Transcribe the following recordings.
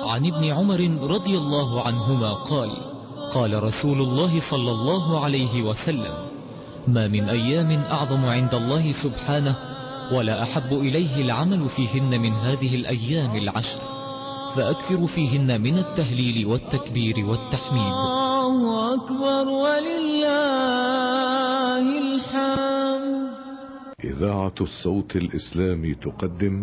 عن ابن عمر رضي الله عنهما قال قال رسول الله صلى الله عليه وسلم ما من أيام أعظم عند الله سبحانه ولا أحب إليه العمل فيهن من هذه الأيام العشر فأكثر فيهن من التهليل والتكبير والتحميد الله أكبر ولله الحمد إذاعة الصوت الإسلامي تقدم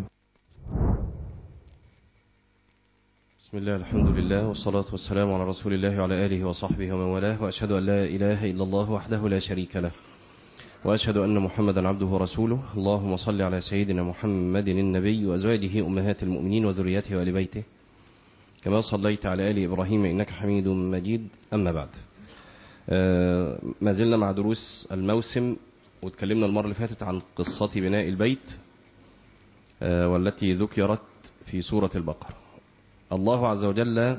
بسم الله الحمد لله والصلاة والسلام على رسول الله وعلى آله وصحبه ومن والاه وأشهد أن لا إله إلا الله وحده لا شريك له وأشهد أن محمدا عبده ورسوله اللهم صل على سيدنا محمد النبي وأزواجه أمهات المؤمنين وذريته وآل بيته كما صليت على آل إبراهيم إنك حميد مجيد أما بعد آه ما زلنا مع دروس الموسم واتكلمنا المرة اللي فاتت عن قصة بناء البيت آه والتي ذكرت في سورة البقرة الله عز وجل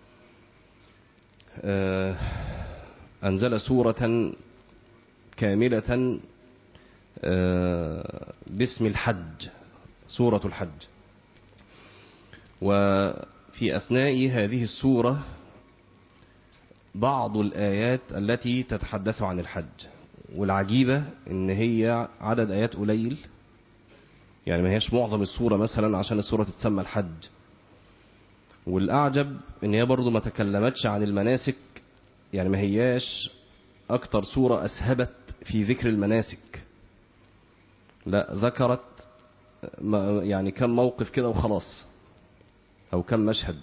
آه أنزل سورة كاملة باسم الحج سورة الحج وفي أثناء هذه السورة بعض الآيات التي تتحدث عن الحج والعجيبة إن هي عدد آيات قليل يعني ما هيش معظم السورة مثلا عشان السورة تتسمى الحج والأعجب إن هي برضو ما تكلمتش عن المناسك يعني ما هياش أكتر سورة أسهبت في ذكر المناسك لا ذكرت يعني كم موقف كده وخلاص أو كم مشهد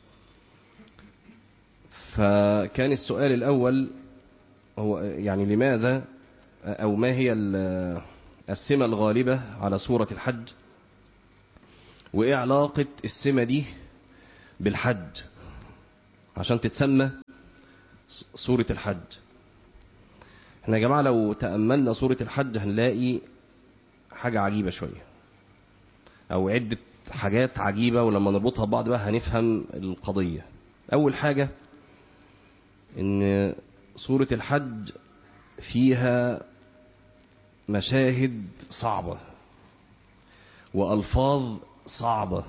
فكان السؤال الأول هو يعني لماذا أو ما هي السمة الغالبة على سورة الحج وإيه علاقة السمة دي بالحج عشان تتسمى سورة الحج احنا يا جماعة لو تأملنا سورة الحج هنلاقي حاجة عجيبة شوية أو عدة حاجات عجيبة ولما نربطها ببعض بقى هنفهم القضية أول حاجة إن سورة الحج فيها مشاهد صعبة وألفاظ صعبة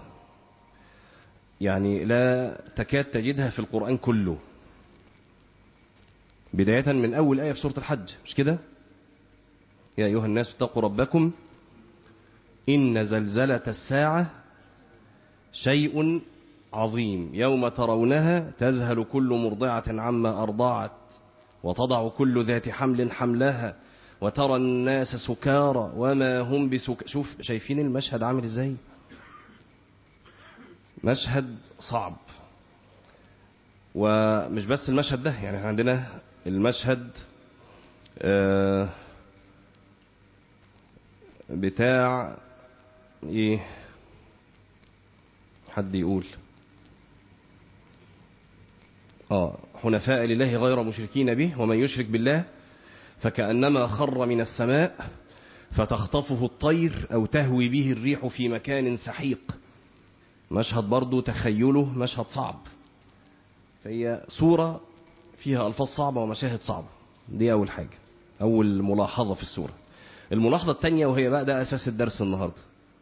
يعني لا تكاد تجدها في القرآن كله بداية من أول آية في سورة الحج مش كده يا أيها الناس اتقوا ربكم إن زلزلة الساعة شيء عظيم يوم ترونها تذهل كل مرضعة عما أرضعت وتضع كل ذات حمل حملها وترى الناس سكارى وما هم بسك شوف شايفين المشهد عامل ازاي مشهد صعب ومش بس المشهد ده يعني عندنا المشهد بتاع ايه حد يقول اه حنفاء لله غير مشركين به ومن يشرك بالله فكأنما خر من السماء فتخطفه الطير أو تهوي به الريح في مكان سحيق مشهد برضو تخيله مشهد صعب فهي سورة فيها ألفاظ صعبة ومشاهد صعبة دي أول حاجة أول ملاحظة في السورة الملاحظة الثانية وهي بقى ده أساس الدرس النهاردة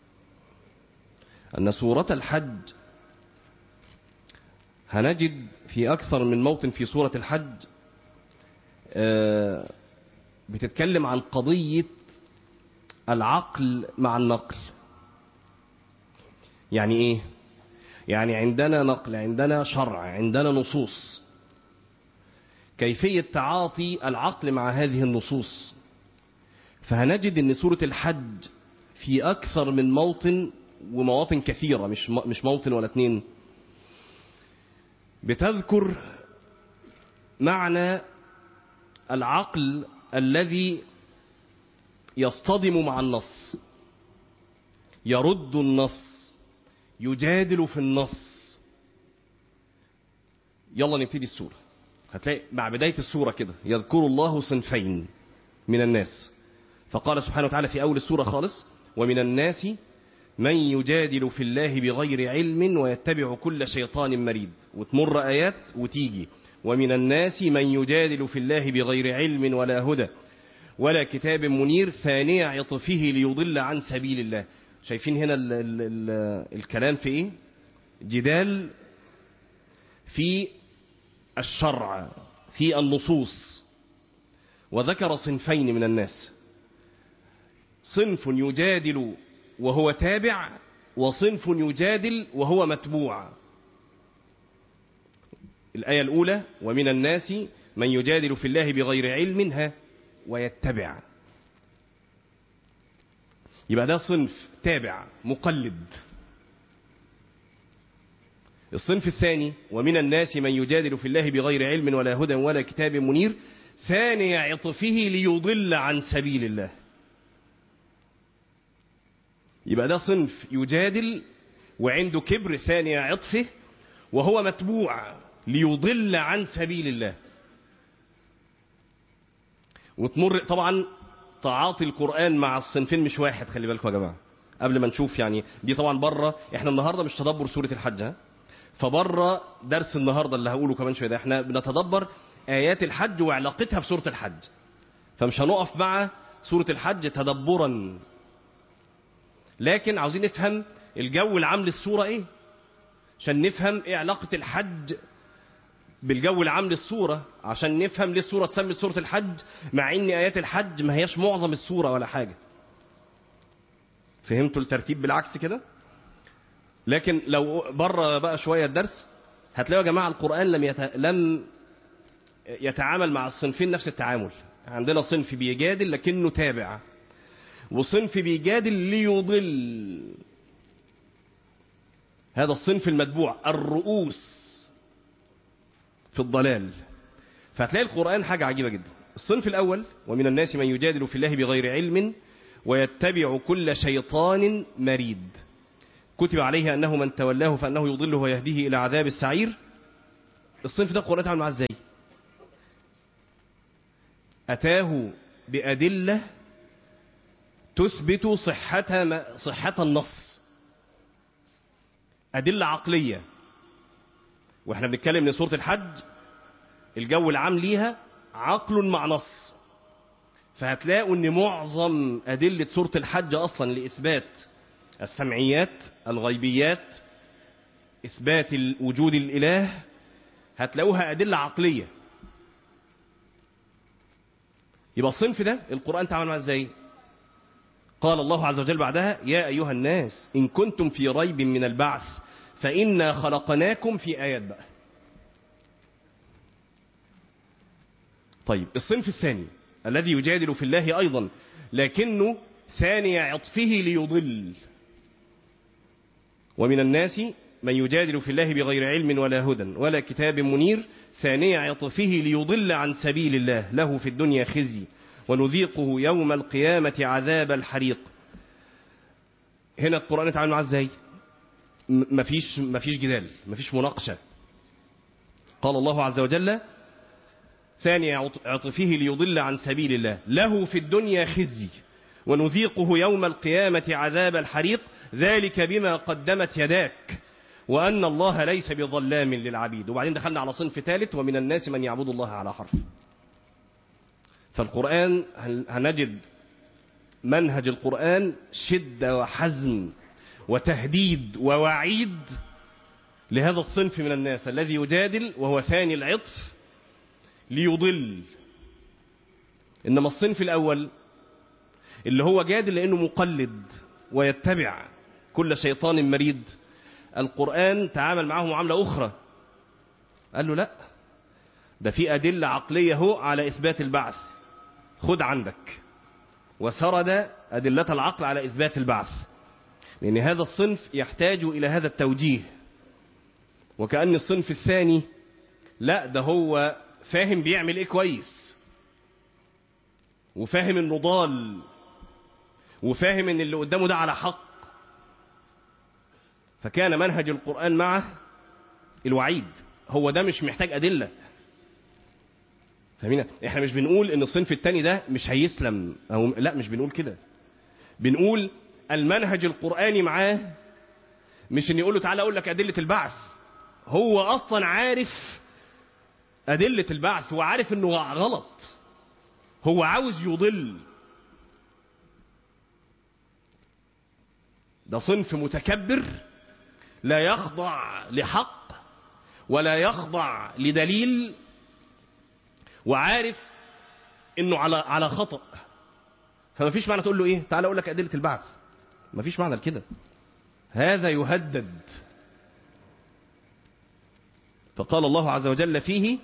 أن سورة الحج هنجد في أكثر من موطن في سورة الحج بتتكلم عن قضية العقل مع النقل يعني إيه؟ يعني عندنا نقل عندنا شرع عندنا نصوص كيفية تعاطي العقل مع هذه النصوص فهنجد ان سورة الحج في اكثر من موطن ومواطن كثيرة مش مش موطن ولا اتنين بتذكر معنى العقل الذي يصطدم مع النص يرد النص يجادل في النص يلا نبتدي السورة هتلاقي مع بداية السورة كده يذكر الله صنفين من الناس فقال سبحانه وتعالى في أول السورة خالص ومن الناس من يجادل في الله بغير علم ويتبع كل شيطان مريد وتمر آيات وتيجي ومن الناس من يجادل في الله بغير علم ولا هدى ولا كتاب منير ثاني عطفه ليضل عن سبيل الله شايفين هنا ال ال ال الكلام في ايه جدال في الشرع في النصوص وذكر صنفين من الناس صنف يجادل وهو تابع وصنف يجادل وهو متبوع الآية الأولى ومن الناس من يجادل في الله بغير علم ها ويتبع يبقى ده صنف تابع مقلد الصنف الثاني ومن الناس من يجادل في الله بغير علم ولا هدى ولا كتاب منير ثاني عطفه ليضل عن سبيل الله يبقى ده صنف يجادل وعنده كبر ثاني عطفه وهو متبوع ليضل عن سبيل الله وتمر طبعا تعاطي القرآن مع الصنفين مش واحد خلي بالكم يا جماعة قبل ما نشوف يعني دي طبعا بره احنا النهارده مش تدبر سورة الحج ها فبره درس النهارده اللي هقوله كمان شويه ده احنا بنتدبر ايات الحج وعلاقتها بسوره الحج فمش هنقف مع سوره الحج تدبرا لكن عاوزين نفهم الجو العام للسوره ايه عشان نفهم ايه علاقه الحج بالجو العام للسوره عشان نفهم ليه السوره تسمي سوره الحج مع ان ايات الحج ما هياش معظم السوره ولا حاجه فهمتوا الترتيب بالعكس كده لكن لو بره بقى شويه الدرس هتلاقوا يا جماعه القران لم يت... لم يتعامل مع الصنفين نفس التعامل عندنا صنف بيجادل لكنه تابع وصنف بيجادل ليضل هذا الصنف المتبوع الرؤوس في الضلال فهتلاقي القرآن حاجة عجيبة جدا الصنف الأول ومن الناس من يجادل في الله بغير علم ويتبع كل شيطان مريد كتب عليه أنه من تولاه فأنه يضله ويهديه إلى عذاب السعير الصنف ده القرآن تعمل معاه ازاي أتاه بأدلة تثبت صحة صحة النص أدلة عقلية واحنا بنتكلم من سورة الحج الجو العام ليها عقل مع نص فهتلاقوا ان معظم أدلة سورة الحج أصلا لإثبات السمعيات الغيبيات إثبات وجود الإله هتلاقوها أدلة عقلية يبقى الصنف ده القرآن تعامل معاه ازاي قال الله عز وجل بعدها يا أيها الناس إن كنتم في ريب من البعث فإنا خلقناكم في آيات بقى طيب الصنف الثاني الذي يجادل في الله أيضا لكنه ثاني عطفه ليضل ومن الناس من يجادل في الله بغير علم ولا هدى ولا كتاب منير ثاني عطفه ليضل عن سبيل الله له في الدنيا خزي ونذيقه يوم القيامة عذاب الحريق هنا القرآن اتعامل معاه ازاي مفيش مفيش جدال مفيش مناقشة قال الله عز وجل ثاني عطفه ليضل عن سبيل الله له في الدنيا خزي ونذيقه يوم القيامة عذاب الحريق ذلك بما قدمت يداك وأن الله ليس بظلام للعبيد وبعدين دخلنا على صنف ثالث ومن الناس من يعبد الله على حرف فالقرآن هنجد منهج القرآن شدة وحزم وتهديد ووعيد لهذا الصنف من الناس الذي يجادل وهو ثاني العطف ليضل إنما الصنف الأول اللي هو جادل لأنه مقلد ويتبع كل شيطان مريد القرآن تعامل معه معاملة أخرى قال له لا ده في أدلة عقلية هو على إثبات البعث خد عندك وسرد أدلة العقل على إثبات البعث لأن هذا الصنف يحتاج إلى هذا التوجيه وكأن الصنف الثاني لا ده هو فاهم بيعمل ايه كويس وفاهم انه ضال وفاهم ان اللي قدامه ده على حق فكان منهج القرآن معه الوعيد هو ده مش محتاج أدلة فاهمين احنا مش بنقول ان الصنف التاني ده مش هيسلم او لا مش بنقول كده بنقول المنهج القرآني معاه مش ان يقول له تعالى اقول لك أدلة البعث هو اصلا عارف أدلة البعث وعارف انه غلط هو عاوز يضل ده صنف متكبر لا يخضع لحق ولا يخضع لدليل وعارف انه على على خطأ فما فيش معنى تقول له ايه تعال اقول لك ادله البعث ما فيش معنى لكده هذا يهدد فقال الله عز وجل فيه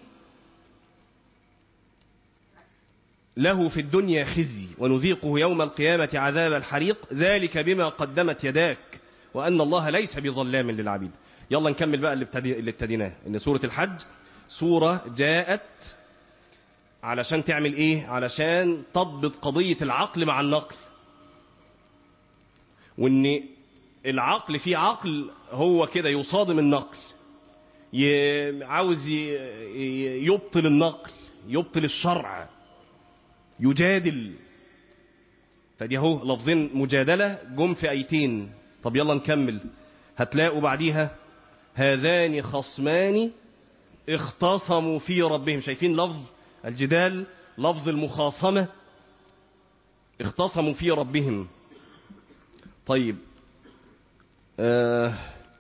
له في الدنيا خزي ونذيقه يوم القيامة عذاب الحريق ذلك بما قدمت يداك وأن الله ليس بظلام للعبيد يلا نكمل بقى اللي, ابتدي اللي ابتديناه إن سورة الحج سورة جاءت علشان تعمل إيه علشان تضبط قضية العقل مع النقل وإن العقل فيه عقل هو كده يصادم النقل ي- عاوز ي- ي- يبطل النقل يبطل الشرع يجادل فدي اهو لفظين مجادلة جم في ايتين طب يلا نكمل هتلاقوا بعديها هذان خصمان اختصموا في ربهم شايفين لفظ الجدال لفظ المخاصمة اختصموا في ربهم طيب آه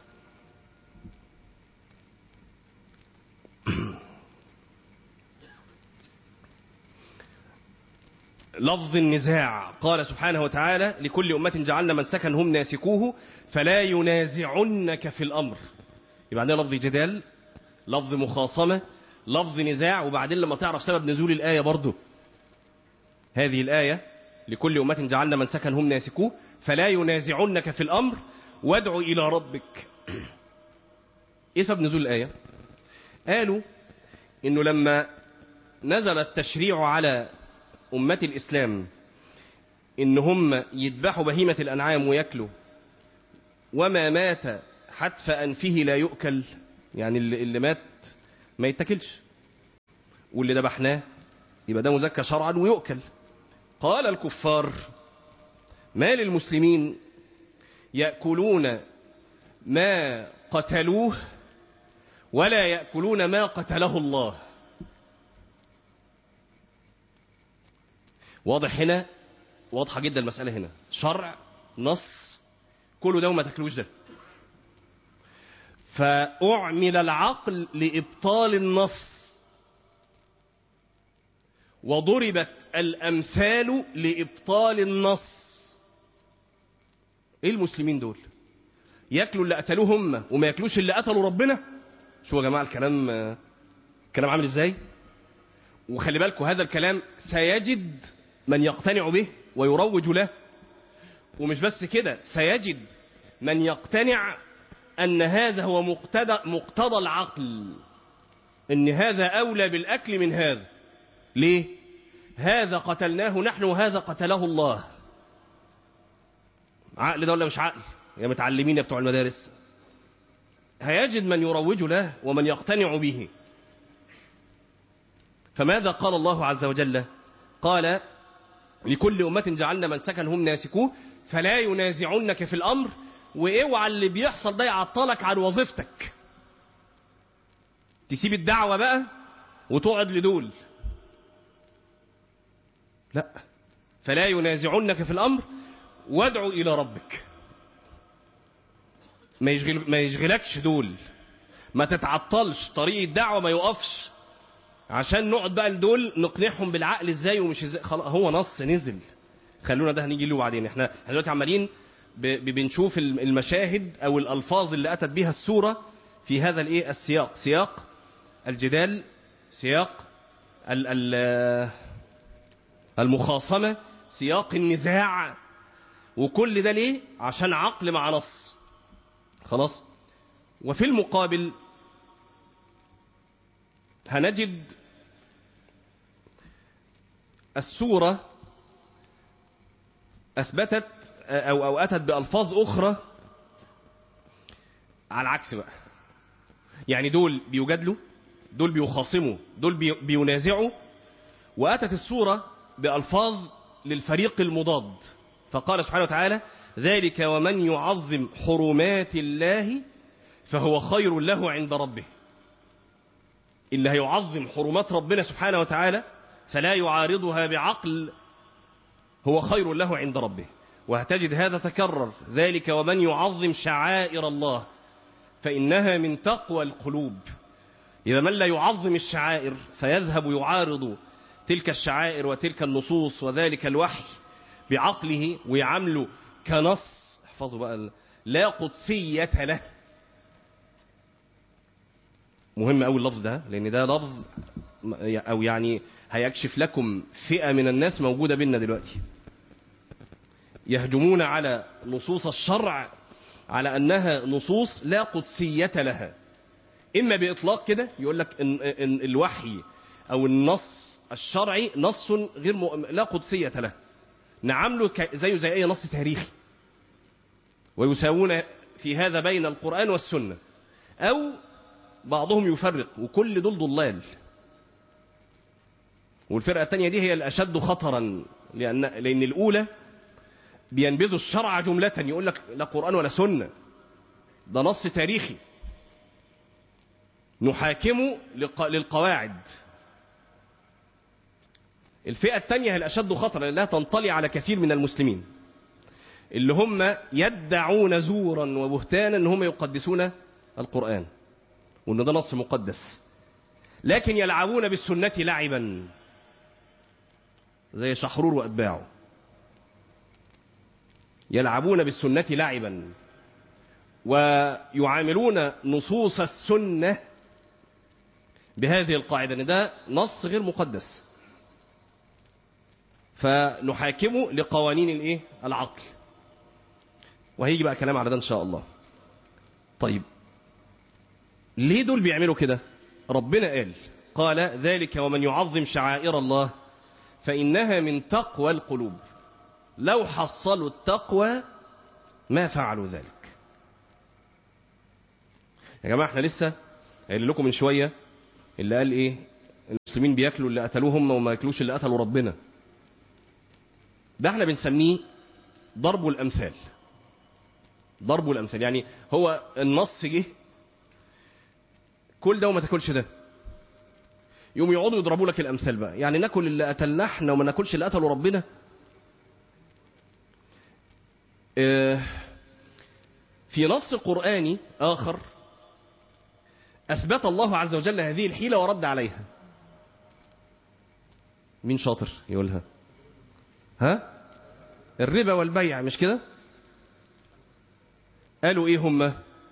لفظ النزاع قال سبحانه وتعالى لكل أمة جعلنا من سكن هم ناسكوه فلا ينازعنك في الأمر يبقى عندنا لفظ جدال لفظ مخاصمة لفظ نزاع وبعدين لما تعرف سبب نزول الآية برضه هذه الآية لكل أمة جعلنا من سكن هم ناسكوه فلا ينازعنك في الأمر وادع إلى ربك إيه سبب نزول الآية قالوا إنه لما نزل التشريع على أمة الإسلام إن هم يذبحوا بهيمة الأنعام ويأكلوا وما مات حتف أنفه لا يؤكل يعني اللي, اللي مات ما يتاكلش واللي ذبحناه يبقى ده مزكى شرعا ويؤكل قال الكفار ما للمسلمين يأكلون ما قتلوه ولا يأكلون ما قتله الله واضح هنا واضحة جدا المسألة هنا شرع نص كله ده وما تاكلوش ده فأعمل العقل لإبطال النص وضربت الأمثال لإبطال النص إيه المسلمين دول ياكلوا اللي قتلوه هم وما ياكلوش اللي قتلوا ربنا شو يا جماعة الكلام الكلام عامل ازاي وخلي بالكم هذا الكلام سيجد من يقتنع به ويروج له ومش بس كده سيجد من يقتنع أن هذا هو مقتضى, مقتضى العقل أن هذا أولى بالأكل من هذا ليه؟ هذا قتلناه نحن وهذا قتله الله عقل ده ولا مش عقل يا متعلمين يا بتوع المدارس هيجد من يروج له ومن يقتنع به فماذا قال الله عز وجل قال لكل أمة جعلنا من سكن هم ناسكوه فلا ينازعنك في الأمر واوعى اللي بيحصل ده يعطلك عن وظيفتك تسيب الدعوة بقى وتقعد لدول لا فلا ينازعنك في الأمر وادعو إلى ربك ما, يشغل ما يشغلكش دول ما تتعطلش طريق الدعوة ما يقفش عشان نقعد بقى لدول نقنعهم بالعقل ازاي ومش ازاي خلاص هو نص نزل خلونا ده هنيجي له بعدين احنا احنا دلوقتي عمالين بنشوف المشاهد او الالفاظ اللي اتت بها السوره في هذا الايه السياق سياق الجدال سياق ال ال المخاصمه سياق النزاع وكل ده ليه عشان عقل مع نص خلاص وفي المقابل هنجد السورة أثبتت أو, أو أتت بألفاظ أخرى على العكس بقى يعني دول بيجادلوا دول بيخاصموا دول بي بينازعوا وأتت السورة بألفاظ للفريق المضاد فقال سبحانه وتعالى ذلك ومن يعظم حرمات الله فهو خير له عند ربه اللي هيعظم حرمات ربنا سبحانه وتعالى فلا يعارضها بعقل هو خير له عند ربه وهتجد هذا تكرر ذلك ومن يعظم شعائر الله فإنها من تقوى القلوب يبقى من لا يعظم الشعائر فيذهب يعارض تلك الشعائر وتلك النصوص وذلك الوحي بعقله ويعامله كنص احفظوا بقى ال- لا قدسية له مهم قوي اللفظ ده لان ده لفظ م- او يعني هيكشف لكم فئة من الناس موجودة بينا دلوقتي يهجمون على نصوص الشرع على انها نصوص لا قدسية لها اما باطلاق كده يقول لك إن, ان الوحي او النص الشرعي نص غير م... لا قدسية له نعامله ك... زيه زي اي نص تاريخي ويساوون في هذا بين القرآن والسنة او بعضهم يفرق وكل دول ضلال والفرقة الثانية دي هي الأشد خطرا لأن, لأن الأولى بينبذوا الشرع جملة يقول لك لا قرآن ولا سنة ده نص تاريخي نحاكمه لق- للقواعد الفئة الثانية هي الأشد خطرا لأنها تنطلي على كثير من المسلمين اللي هم يدعون زورا وبهتانا ان هم يقدسون القرآن وان ده نص مقدس لكن يلعبون بالسنة لعبا زي شحرور وأتباعه يلعبون بالسنة لعبا ويعاملون نصوص السنة بهذه القاعدة ان ده نص غير مقدس فنحاكمه لقوانين الايه العقل وهيجي بقى كلام على ده ان شاء الله طيب ليه دول بيعملوا كده ربنا قال قال ذلك ومن يعظم شعائر الله فإنها من تقوى القلوب لو حصلوا التقوى ما فعلوا ذلك يا جماعة احنا لسه قايل لكم من شوية اللي قال ايه المسلمين بياكلوا اللي قتلوه هم وما ياكلوش اللي قتلوا ربنا ده احنا بنسميه ضرب الامثال ضرب الامثال يعني هو النص جه كل ده وما تاكلش ده يوم يقعدوا يضربوا لك الامثال بقى يعني ناكل اللي قتلناه احنا وما ناكلش اللي قتلوا ربنا اه في نص قرآني آخر أثبت الله عز وجل هذه الحيلة ورد عليها مين شاطر يقولها ها الربا والبيع مش كده قالوا ايه هم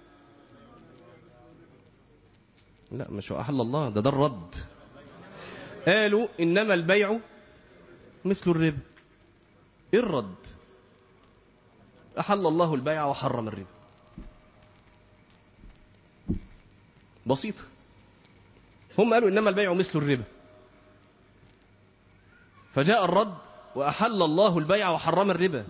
لا مش أحل الله ده ده الرد قالوا إنما البيع مثل الربا ايه الرد أحل الله البيع وحرم الربا بسيطة هم قالوا إنما البيع مثل الربا فجاء الرد وأحل الله البيع وحرم الربا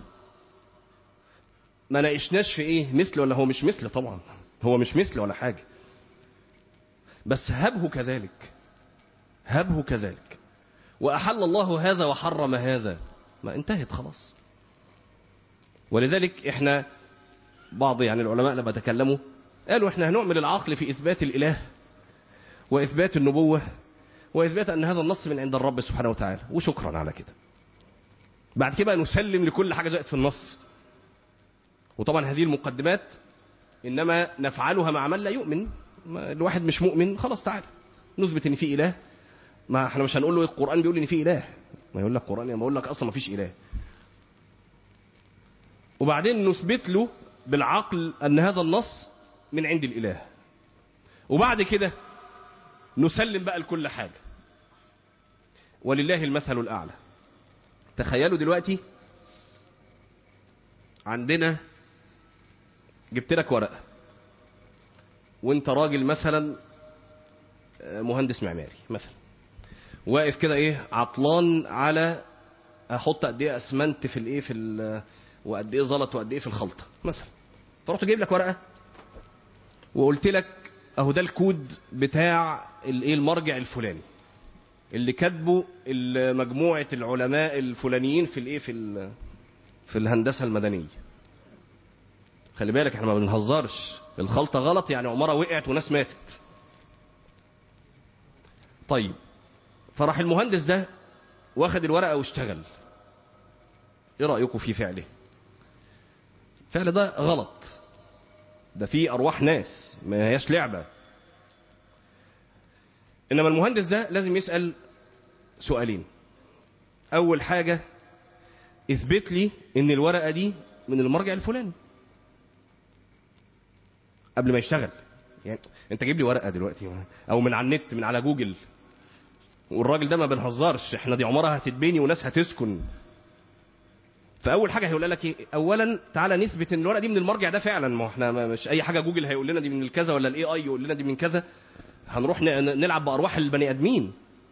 ما ناقشناش في ايه مثل ولا هو مش مثل طبعا هو مش مثل ولا حاجة بس هبه كذلك هبه كذلك وأحل الله هذا وحرم هذا ما انتهت خلاص ولذلك احنا بعض يعني العلماء لما تكلموا قالوا احنا هنعمل العقل في إثبات الإله وإثبات النبوة وإثبات أن هذا النص من عند الرب سبحانه وتعالى وشكرا على كده بعد كده نسلم لكل حاجة جاءت في النص وطبعا هذه المقدمات إنما نفعلها مع من لا يؤمن ما الواحد مش مؤمن خلاص تعالى نثبت ان في اله ما احنا مش هنقول له القران بيقول ان في اله ما يقول لك قران ما اقول لك اصلا ما فيش اله وبعدين نثبت له بالعقل ان هذا النص من عند الاله وبعد كده نسلم بقى لكل حاجه ولله المثل الاعلى تخيلوا دلوقتي عندنا جبت لك ورقه وانت راجل مثلا مهندس معماري مثلا واقف كده ايه عطلان على احط قد ايه اسمنت في الايه في ال وقد ايه زلط وقد ايه في الخلطه مثلا فرحت جايب لك ورقه وقلت لك اهو ده الكود بتاع الايه المرجع الفلاني اللي كاتبه مجموعه العلماء الفلانيين في الايه في ال في الهندسه المدنيه خلي بالك احنا ما بنهزرش الخلطة غلط يعني عمارة وقعت وناس ماتت طيب فراح المهندس ده واخد الورقة واشتغل ايه رأيكم في فعله الفعل ده غلط ده فيه أرواح ناس ما هياش لعبة انما المهندس ده لازم يسال سؤالين اول حاجه اثبت لي ان الورقه دي من المرجع الفلاني قبل ما يشتغل يعني انت جيب لي ورقه دلوقتي او من على النت من على جوجل والراجل ده ما بنهزرش احنا دي عمرها هتتبني وناس هتسكن فاول حاجه هيقول لك ايه اولا تعالى نثبت ان الورقه دي من المرجع ده فعلا ما احنا ما- مش اي حاجه جوجل هيقول لنا دي من الكذا ولا الاي اي يقول لنا دي من كذا هنروح ن- نلعب بارواح البني ادمين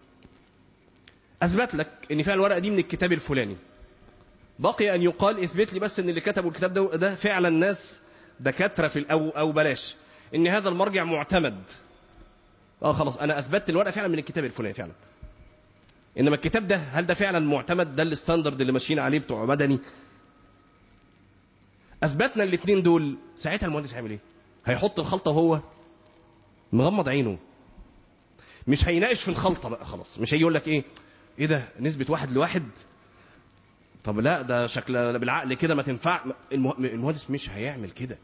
اثبت لك ان فعلا الورقه دي من الكتاب الفلاني بقي ان يقال اثبت لي بس ان اللي كتبوا الكتاب ده, ده فعلا ناس دكاتره في ال- او او بلاش ان هذا المرجع معتمد اه خلاص انا اثبتت الورقه فعلا من الكتاب الفلاني فعلا انما الكتاب ده هل ده فعلا معتمد ده الستاندرد اللي ماشيين عليه بتوع مدني اثبتنا الاثنين دول ساعتها المهندس هيعمل ايه هيحط الخلطه وهو مغمض عينه مش هيناقش في الخلطه بقى خلاص مش هيجي يقول لك ايه ايه ده نسبه واحد لواحد طب لا ده شكل بالعقل كده ما تنفع المه- المهندس مش هيعمل كده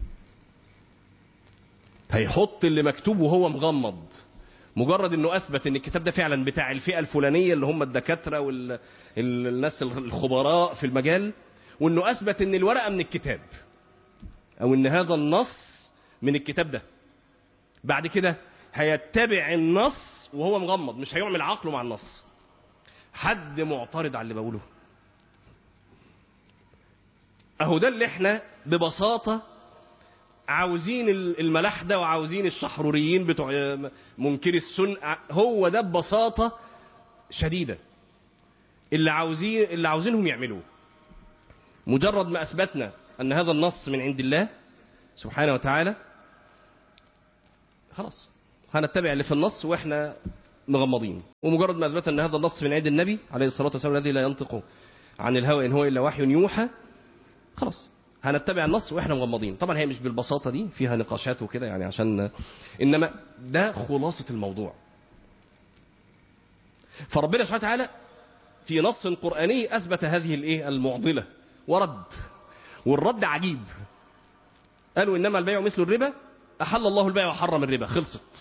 هيحط اللي مكتوب وهو مغمض مجرد انه اثبت ان الكتاب ده فعلا بتاع الفئه الفلانيه اللي هم الدكاتره والناس الخبراء في المجال وانه اثبت ان الورقه من الكتاب او ان هذا النص من الكتاب ده بعد كده هيتبع النص وهو مغمض مش هيعمل عقله مع النص حد معترض على اللي بقوله اهو ده اللي احنا ببساطه عاوزين الملاحده وعاوزين الشحروريين بتوع منكر السن هو ده ببساطه شديده اللي عاوزين اللي عاوزينهم يعملوه مجرد ما اثبتنا ان هذا النص من عند الله سبحانه وتعالى خلاص هنتبع اللي في النص واحنا مغمضين ومجرد ما اثبتنا ان هذا النص من عند النبي عليه الصلاه والسلام الذي لا ينطق عن الهوى ان هو الا وحي يوحى خلاص هنتبع النص واحنا مغمضين طبعا هي مش بالبساطه دي فيها نقاشات وكده يعني عشان انما ده خلاصه الموضوع فربنا سبحانه وتعالى في نص قراني اثبت هذه الايه المعضله ورد والرد عجيب قالوا انما البيع مثل الربا احل الله البيع وحرم الربا خلصت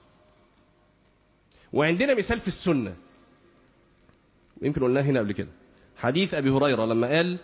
وعندنا مثال في السنه ويمكن قلناه هنا قبل كده حديث ابي هريره لما قال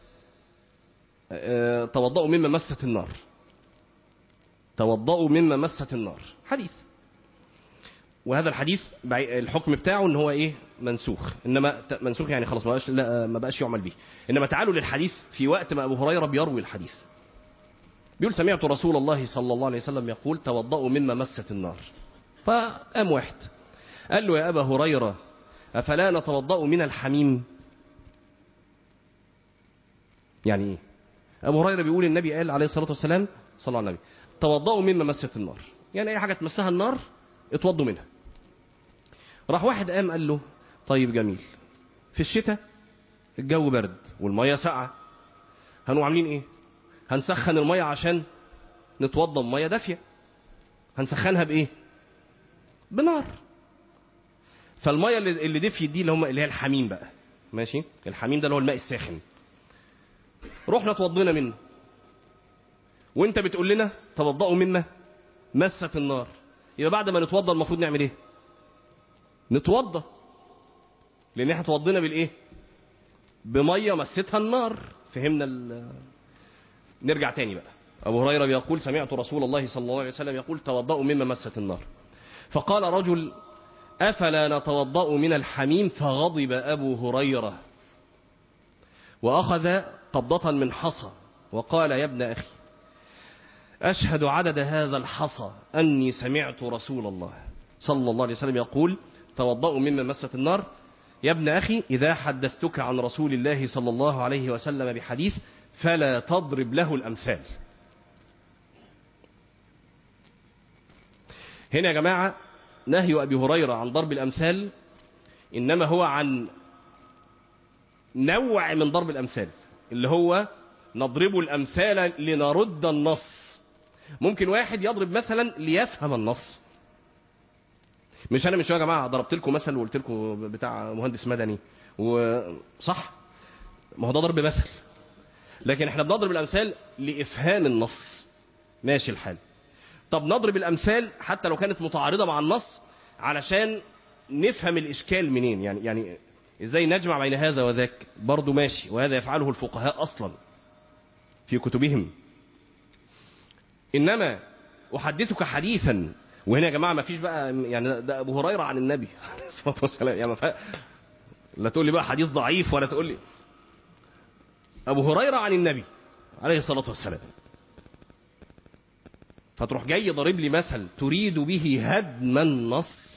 آه، توضأوا مما مست النار توضأوا مما مست النار حديث وهذا الحديث بعي- الحكم بتاعه ان هو ايه منسوخ انما ت- منسوخ يعني خلاص ما بقاش لا ما بقاش يعمل به انما تعالوا للحديث في وقت ما ابو هريره بيروي الحديث بيقول سمعت رسول الله صلى الله عليه وسلم يقول توضأوا مما مست النار فقام واحد قال له يا ابا هريره افلا نتوضأ من الحميم يعني ايه ابو هريره بيقول النبي قال عليه الصلاه والسلام صلى الله عليه وسلم توضأوا مما مست النار يعني اي حاجه تمسها النار اتوضوا منها راح واحد قام قال له طيب جميل في الشتاء الجو برد والميه ساقعه هنقوم عاملين ايه هنسخن الميه عشان نتوضى بميه دافيه هنسخنها بايه بنار فالميه اللي اللي دفيت دي اللي هم اللي هي الحميم بقى ماشي الحميم ده اللي هو الماء الساخن رحنا اتوضينا منه وانت بتقول لنا توضأوا مما مست النار يبقى بعد ما نتوضى المفروض نعمل ايه نتوضى لان احنا توضينا بالايه بميه مستها النار فهمنا ال... نرجع تاني بقى ابو هريره بيقول سمعت رسول الله صلى الله عليه وسلم يقول توضأوا مما مست النار فقال رجل افلا نتوضأ من الحميم فغضب ابو هريره واخذ قبضه من حصى وقال يا ابن اخي أشهد عدد هذا الحصى أني سمعت رسول الله صلى الله عليه وسلم يقول توضأوا مما مست النار يا ابن أخي إذا حدثتك عن رسول الله صلى الله عليه وسلم بحديث فلا تضرب له الأمثال هنا يا جماعة نهي أبي هريرة عن ضرب الأمثال إنما هو عن نوع من ضرب الأمثال اللي هو نضرب الأمثال لنرد النص ممكن واحد يضرب مثلا ليفهم النص مش انا من شويه يا جماعه ضربت لكم مثل وقلت لكم بتاع مهندس مدني وصح ما هو ده ضرب مثل لكن احنا بنضرب الامثال لافهام النص ماشي الحال طب نضرب الامثال حتى لو كانت متعارضه مع النص علشان نفهم الإشكال منين يعني يعني إزاي نجمع بين هذا وذاك برضه ماشي وهذا يفعله الفقهاء أصلا في كتبهم إنما أحدثك حديثا وهنا يا جماعة ما فيش بقى يعني ده أبو هريرة عن النبي عليه الصلاة والسلام يعني ما فيها- لا تقول لي بقى حديث ضعيف ولا تقول لي أبو هريرة عن النبي عليه الصلاة والسلام فتروح جاي ضارب لي مثل تريد به هدم النص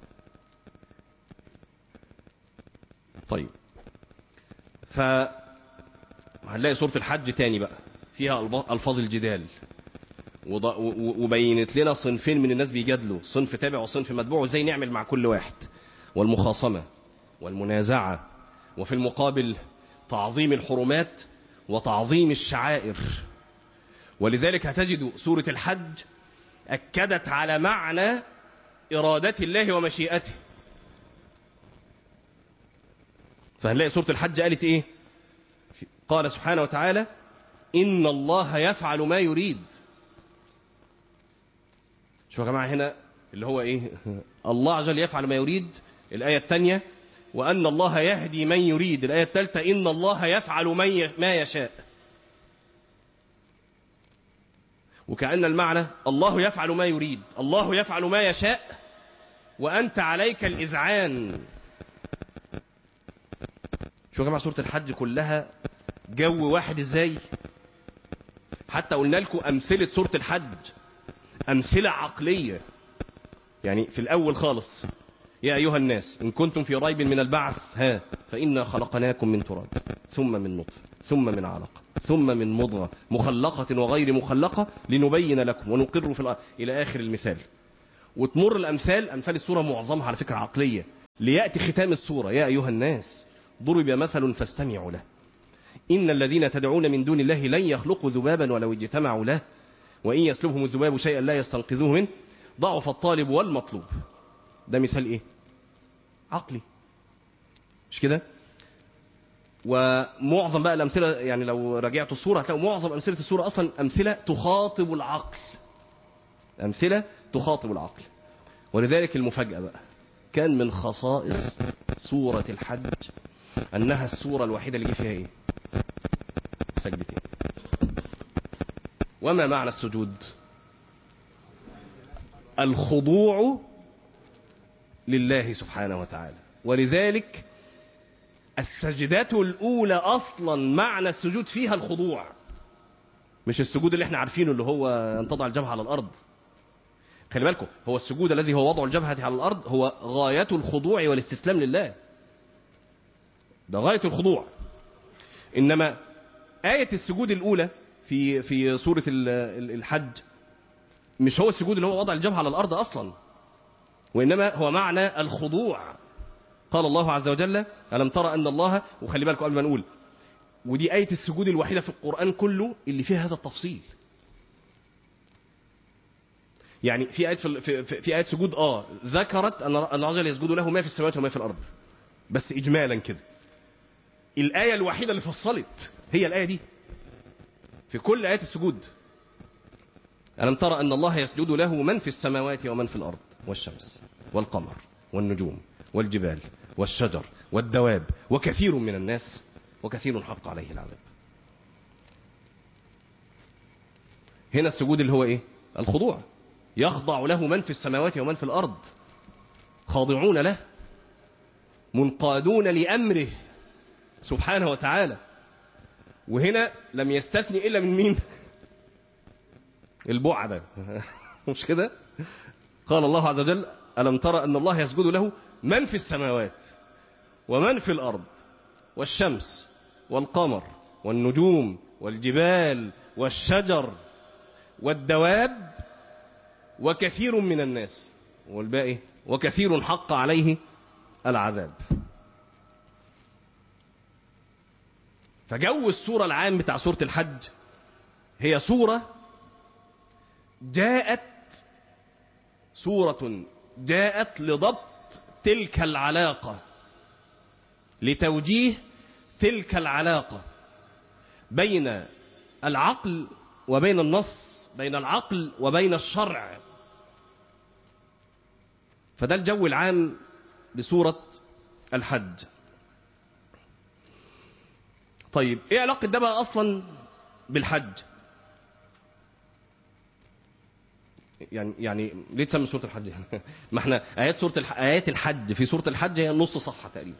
طيب ف هنلاقي سورة الحج تاني بقى فيها ألب- ألفاظ الجدال وض- و- و- وبينت لنا صنفين من الناس بيجادلوا صنف تابع وصنف متبوع وازاي نعمل مع كل واحد والمخاصمة والمنازعة وفي المقابل تعظيم الحرمات وتعظيم الشعائر ولذلك هتجد سورة الحج أكدت على معنى إرادة الله ومشيئته فهنلاقي سورة الحج قالت إيه قال سبحانه وتعالى إن الله يفعل ما يريد شوفوا يا جماعة هنا اللي هو إيه الله عز وجل يفعل ما يريد الآية الثانية وأن الله يهدي من يريد الآية الثالثة إن الله يفعل من ي- ما يشاء وكأن المعنى الله يفعل ما يريد الله يفعل ما يشاء وأنت عليك الإذعان شو يا جماعة سورة الحج كلها جو واحد ازاي حتى قلنا لكم أمثلة سورة الحج أمثلة عقلية يعني في الأول خالص يا أيها الناس إن كنتم في ريب من البعث ها فإنا خلقناكم من تراب ثم من نطفة ثم من علقة ثم من مضغة مخلقة وغير مخلقة لنبين لكم ونقر في الأرض إلى آخر المثال وتمر الأمثال أمثال السورة معظمها على فكرة عقلية ليأتي ختام السورة يا أيها الناس ضرب مثل فاستمعوا له إن الذين تدعون من دون الله لن يخلقوا ذبابا ولو اجتمعوا له وإن يسلبهم الذباب شيئا لا يستنقذوه منه ضعف الطالب والمطلوب ده مثال إيه عقلي مش كده ومعظم بقى الأمثلة يعني لو راجعتوا الصورة هتلاقوا معظم أمثلة الصورة أصلا أمثلة تخاطب العقل أمثلة تخاطب العقل ولذلك المفاجأة بقى كان من خصائص سورة الحج أنها السورة الوحيدة اللي جه فيها إيه سجدتين وما معنى السجود الخضوع لله سبحانه وتعالى ولذلك السجدات الأولى أصلا معنى السجود فيها الخضوع مش السجود اللي احنا عارفينه اللي هو أن تضع الجبهة على الأرض خلي بالكم هو السجود الذي هو وضع الجبهة على الأرض هو غاية الخضوع والاستسلام لله ده غاية الخضوع إنما آية السجود الأولى في في سورة ال- ال- الحج مش هو السجود اللي هو وضع الجبهة على الأرض أصلا وإنما هو معنى الخضوع قال الله عز وجل ألم ترى أن الله وخلي بالكم قبل ما نقول ودي آية السجود الوحيدة في القرآن كله اللي فيها هذا التفصيل يعني في آية في, في, في, في آية سجود آه ذكرت أن أن الله عز وجل يسجد له ما في السماوات وما في الأرض بس إجمالا كده الآية الوحيدة اللي فصلت هي الآية دي في كل آيات السجود ألم ترى أن الله يسجد له من في السماوات ومن في الأرض والشمس والقمر والنجوم والجبال والشجر والدواب وكثير من الناس وكثير حق عليه العذاب هنا السجود اللي هو ايه الخضوع يخضع له من في السماوات ومن في الأرض خاضعون له منقادون لأمره سبحانه وتعالى وهنا لم يستثني إلا من مين البعدة مش كده قال الله عز وجل ألم ترى أن الله يسجد له من في السماوات ومن في الأرض والشمس والقمر والنجوم والجبال والشجر والدواب وكثير من الناس والباقي وكثير حق عليه العذاب فجو السورة العام بتاع سورة الحج هي سورة جاءت سورة جاءت لضبط تلك العلاقة لتوجيه تلك العلاقة بين العقل وبين النص بين العقل وبين الشرع فده الجو العام لسورة الحج طيب ايه علاقة ده بقى اصلا بالحج يعني يعني ليه تسمي سورة الحج ما احنا ايات سورة الح... ايات الحج في سورة الحج هي نص صفحة تقريبا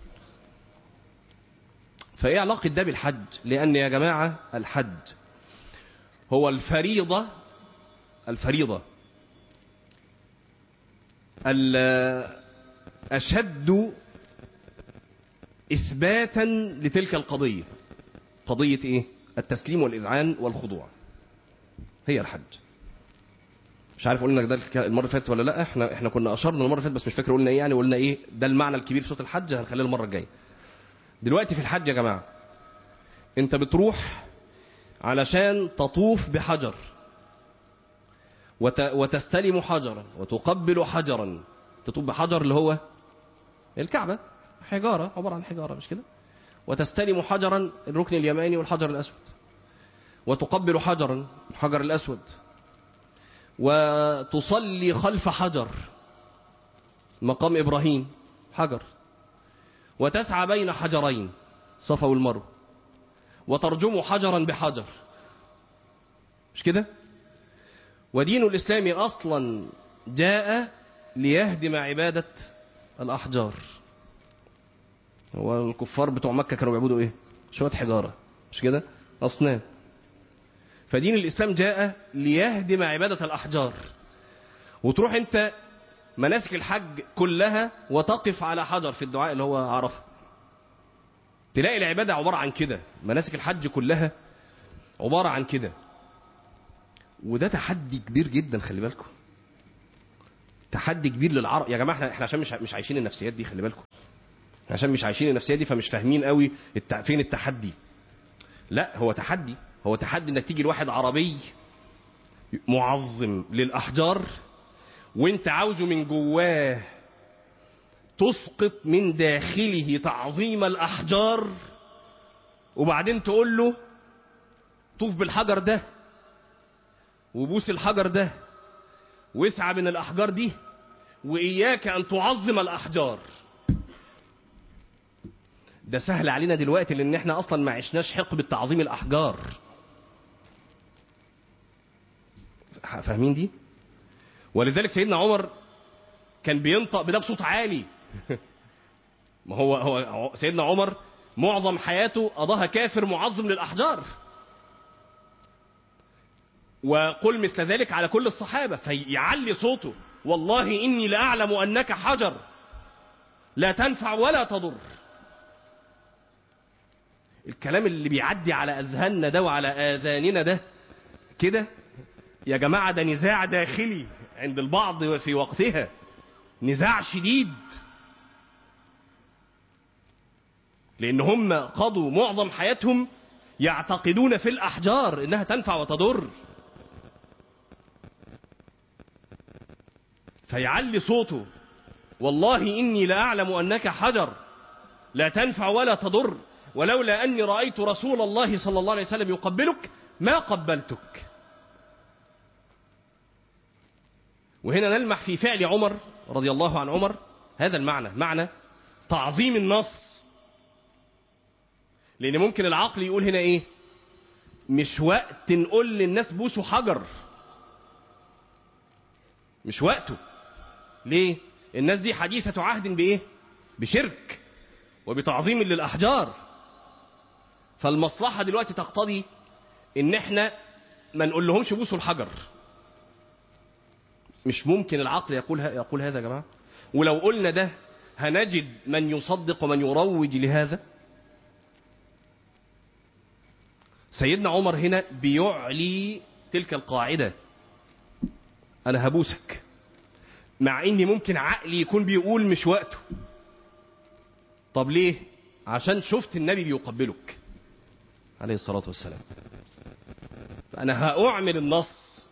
فايه علاقة ده بالحج لان يا جماعة الحج هو الفريضة الفريضة أشد إثباتا لتلك القضية قضية إيه؟ التسليم والإذعان والخضوع هي الحج مش عارف قلنا ده المرة اللي فاتت ولا لا احنا احنا كنا اشرنا المرة اللي فاتت بس مش فاكر قلنا ايه يعني قلنا ايه ده المعنى الكبير في سورة الحج هنخليه المرة الجاية دلوقتي في الحج يا جماعة انت بتروح علشان تطوف بحجر وت... وتستلم حجرا وتقبل حجرا تطوف بحجر اللي هو الكعبة حجارة عبارة عن حجارة مش كده وتستلم حجرا الركن اليماني والحجر الأسود وتقبل حجرا الحجر الأسود وتصلي خلف حجر مقام إبراهيم حجر وتسعى بين حجرين صفا والمروه وترجم حجرا بحجر مش كده ودين الإسلام أصلا جاء ليهدم عبادة الأحجار هو الكفار بتوع مكة كانوا بيعبدوا إيه شوية حجارة مش كده أصنام فدين الإسلام جاء ليهدم عبادة الأحجار وتروح أنت مناسك الحج كلها وتقف على حجر في الدعاء اللي هو عرفه تلاقي العبادة عبارة عن كده مناسك الحج كلها عبارة عن كده وده تحدي كبير جدا خلي بالكم تحدي كبير للعرب يا جماعه احنا احنا عشان مش مش عايشين النفسيات دي خلي بالكم عشان مش عايشين النفسيات دي فمش فاهمين قوي الت... فين التحدي لا هو تحدي هو تحدي انك تيجي لواحد عربي معظم للاحجار وانت عاوزه من جواه تسقط من داخله تعظيم الاحجار وبعدين تقول له طوف بالحجر ده وبوس الحجر ده واسعى من الاحجار دي واياك ان تعظم الاحجار ده سهل علينا دلوقتي لان احنا اصلا ما عشناش حقبه تعظيم الاحجار فاهمين دي ولذلك سيدنا عمر كان بينطق بده بصوت عالي ما هو هو سيدنا عمر معظم حياته قضاها كافر معظم للاحجار وقل مثل ذلك على كل الصحابة فيعلي صوته والله إني لأعلم أنك حجر لا تنفع ولا تضر الكلام اللي بيعدي على أذهاننا ده وعلى آذاننا ده كده يا جماعة ده نزاع داخلي عند البعض في وقتها نزاع شديد لأن هم قضوا معظم حياتهم يعتقدون في الأحجار إنها تنفع وتضر فيعلي صوته والله إني لأعلم أنك حجر لا تنفع ولا تضر ولولا أني رأيت رسول الله صلى الله عليه وسلم يقبلك ما قبلتك وهنا نلمح في فعل عمر رضي الله عن عمر هذا المعنى معنى تعظيم النص لأن ممكن العقل يقول هنا إيه مش وقت نقول للناس بوسوا حجر مش وقته ليه الناس دي حديثة عهد بإيه بشرك وبتعظيم للأحجار فالمصلحة دلوقتي تقتضي إن إحنا ما نقول لهمش بوسوا الحجر مش ممكن العقل يقول يقول هذا يا جماعة ولو قلنا ده هنجد من يصدق ومن يروج لهذا سيدنا عمر هنا بيعلي تلك القاعدة أنا هبوسك مع إني ممكن عقلي يكون بيقول مش وقته طب ليه عشان شفت النبي بيقبلك عليه الصلاة والسلام فأنا هأعمل النص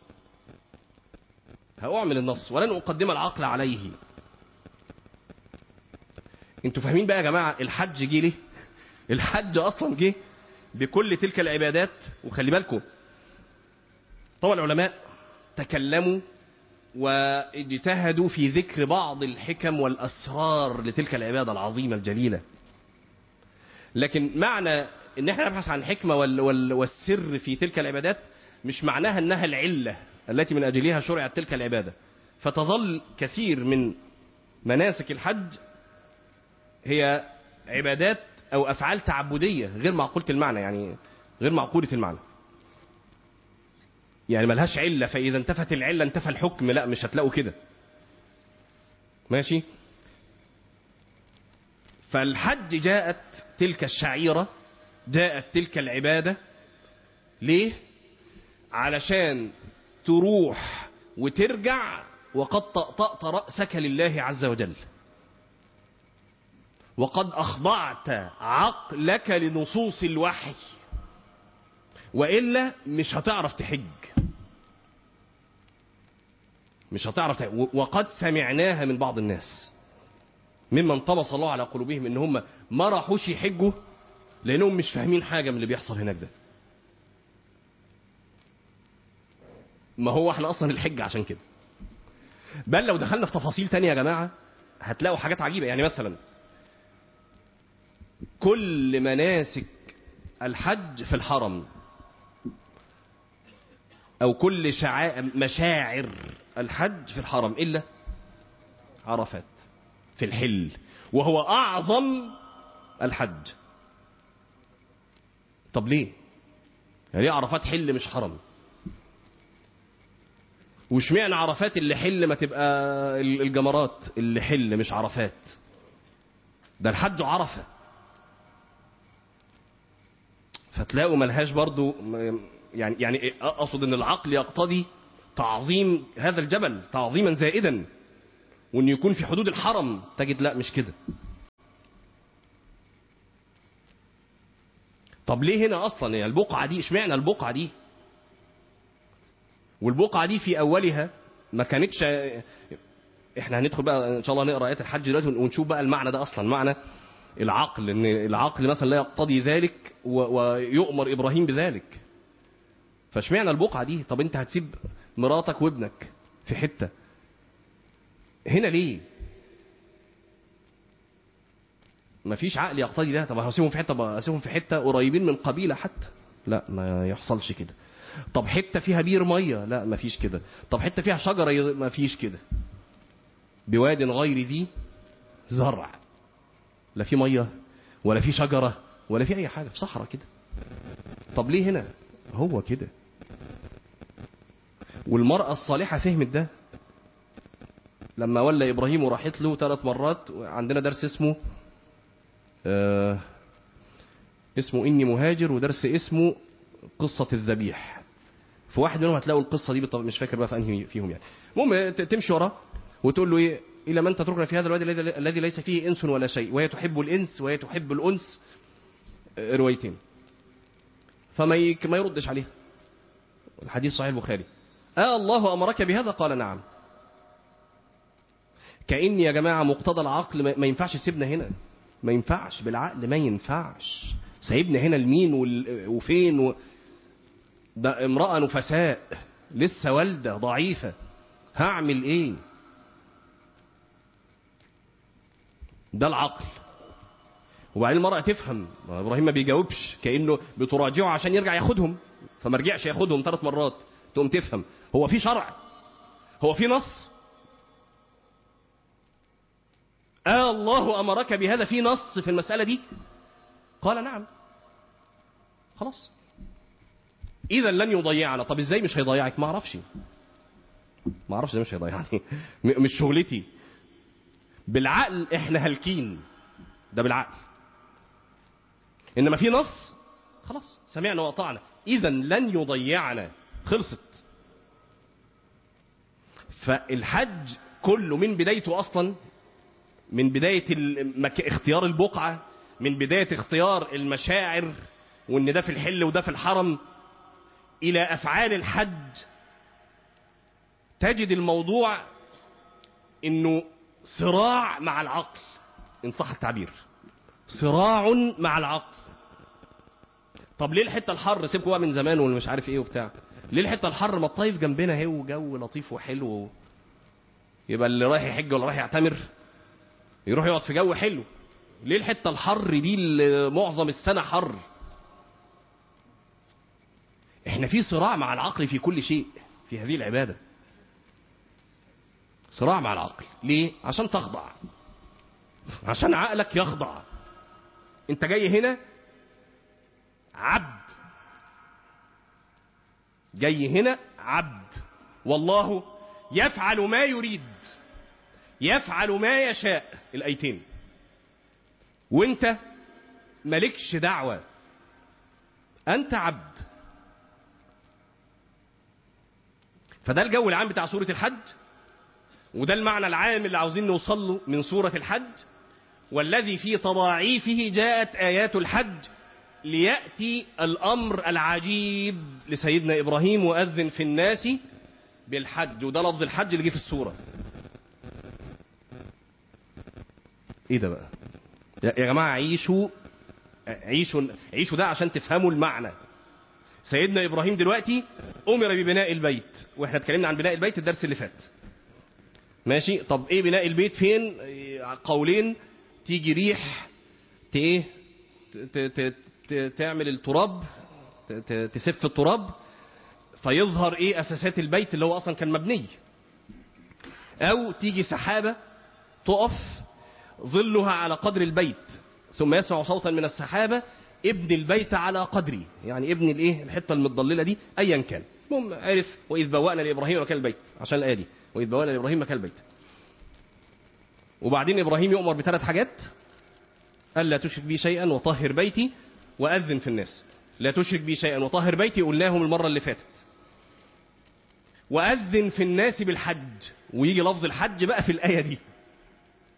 هأعمل النص ولن أقدم العقل عليه انتوا فاهمين بقى يا جماعة الحج جه ليه الحج أصلا جه بكل تلك العبادات وخلي بالكم طبعا العلماء تكلموا واجتهدوا في ذكر بعض الحكم والأسرار لتلك العبادة العظيمة الجليلة لكن معنى ان احنا نبحث عن الحكمة وال وال والسر في تلك العبادات مش معناها انها العلة التي من اجلها شرعت تلك العبادة فتظل كثير من مناسك الحج هي عبادات او افعال تعبدية غير معقولة المعنى يعني غير معقولة المعنى يعني ملهاش علة فإذا انتفت العلة انتفى الحكم لا مش هتلاقوا كده ماشي فالحج جاءت تلك الشعيرة جاءت تلك العبادة ليه علشان تروح وترجع وقد طأطأت رأسك لله عز وجل وقد أخضعت عقلك لنصوص الوحي وإلا مش هتعرف تحج مش هتعرف تحج. وقد سمعناها من بعض الناس ممن طمس الله على قلوبهم ان هم ما راحوش يحجوا لانهم مش فاهمين حاجه من اللي بيحصل هناك ده ما هو احنا اصلا الحج عشان كده بل لو دخلنا في تفاصيل تانية يا جماعه هتلاقوا حاجات عجيبه يعني مثلا كل مناسك الحج في الحرم او كل شعائر مشاعر الحج في الحرم الا عرفات في الحل وهو اعظم الحج طب ليه يعني عرفات حل مش حرم واشمعنى عرفات اللي حل ما تبقى الجمرات اللي حل مش عرفات ده الحج عرفه فتلاقوا ملهاش برضو يعني يعني اقصد ان العقل يقتضي تعظيم هذا الجبل تعظيما زائدا وان يكون في حدود الحرم تجد لا مش كده طب ليه هنا اصلا يعني البقعه دي اشمعنى البقعه دي والبقعه دي في اولها ما كانتش احنا هندخل بقى ان شاء الله نقرا ايات الحج دلوقتي ونشوف بقى المعنى ده اصلا معنى العقل ان العقل مثلا لا يقتضي ذلك ويؤمر ابراهيم بذلك فاشمعنى البقعه دي طب انت هتسيب مراتك وابنك في حته هنا ليه مفيش عقل يقتضي ده طب هسيبهم في حته هسيبهم في حته قريبين من قبيله حتى لا ما يحصلش كده طب حته فيها بير ميه لا مفيش كده طب حته فيها شجره مفيش كده بواد غير ذي زرع لا في ميه ولا في شجره ولا في اي حاجه في صحراء كده طب ليه هنا هو كده والمرأة الصالحة فهمت ده لما ولى إبراهيم وراحت له ثلاث مرات عندنا درس اسمه آه اسمه إني مهاجر ودرس اسمه قصة الذبيح في واحد منهم هتلاقوا القصة دي بالطبع مش فاكر بقى في أنهي فيهم يعني المهم تمشي وراه وتقول له إيه إلى من تتركنا في هذا الوادي الذي ليس فيه إنس ولا شيء وهي تحب الإنس وهي تحب الأنس روايتين فما يك ما يردش عليها الحديث صحيح البخاري آه الله أمرك بهذا قال نعم كأن يا جماعة مقتضى العقل ما ينفعش سيبنا هنا ما ينفعش بالعقل ما ينفعش سايبنا هنا لمين وفين و... ده امرأة نفساء لسه والدة ضعيفة هعمل ايه ده العقل وبعدين المرأة تفهم ابراهيم ما بيجاوبش كأنه بتراجعه عشان يرجع ياخدهم فما رجعش ياخدهم ثلاث مرات تقوم تفهم هو في شرع هو في نص آه الله أمرك بهذا في نص في المسألة دي قال نعم خلاص إذا لن يضيعنا طب إزاي مش هيضيعك ما أعرفش ما أعرفش مش هيضيعني مش شغلتي بالعقل إحنا هالكين ده بالعقل إنما في نص خلاص سمعنا وأطعنا إذا لن يضيعنا خلصت فالحج كله من بدايته أصلا من بداية المك... اختيار البقعة من بداية اختيار المشاعر وان ده في الحل وده في الحرم الى افعال الحج تجد الموضوع انه صراع مع العقل ان صح التعبير صراع مع العقل طب ليه الحته الحر سيبكوا بقى من زمان واللي مش عارف ايه وبتاع ليه الحته الحر ما الطايف جنبنا اهي وجو لطيف وحلو يبقى اللي رايح يحج ولا رايح يعتمر يروح يقعد في جو حلو ليه الحته الحر دي اللي معظم السنه حر احنا في صراع مع العقل في كل شيء في هذه العباده صراع مع العقل ليه عشان تخضع عشان عقلك يخضع انت جاي هنا عبد جاي هنا عبد والله يفعل ما يريد يفعل ما يشاء الايتين وانت مالكش دعوه انت عبد فده الجو العام بتاع سوره الحج وده المعنى العام اللي عاوزين نوصل له من سوره الحج والذي في تضاعيفه جاءت ايات الحج لياتي الامر العجيب لسيدنا ابراهيم واذن في الناس بالحج وده لفظ الحج اللي جه في السوره ايه ده بقى يا يا جماعه عيشوا عيشوا عيشوا ده عشان تفهموا المعنى سيدنا ابراهيم دلوقتي امر ببناء البيت واحنا اتكلمنا عن بناء البيت الدرس اللي فات ماشي طب ايه بناء البيت فين إيه، قولين تيجي ريح ت ايه ت- ت- ت- تعمل التراب ت- ت- تسف التراب فيظهر ايه اساسات البيت اللي هو اصلا كان مبني او تيجي سحابه تقف ظلها على قدر البيت ثم يسمع صوتا من السحابه ابن البيت على قدري يعني ابن الايه الحته المتضلله دي ايا كان المهم عرف واذ بوأنا لابراهيم مكان البيت عشان الايه دي واذ بوأنا لابراهيم مكان البيت وبعدين ابراهيم يؤمر بثلاث حاجات الا تشرك بي شيئا وطهر بيتي واذن في الناس لا تشرك بي شيئا وطهر بيتي قلناهم المره اللي فاتت واذن في الناس بالحج ويجي لفظ الحج بقى في الايه دي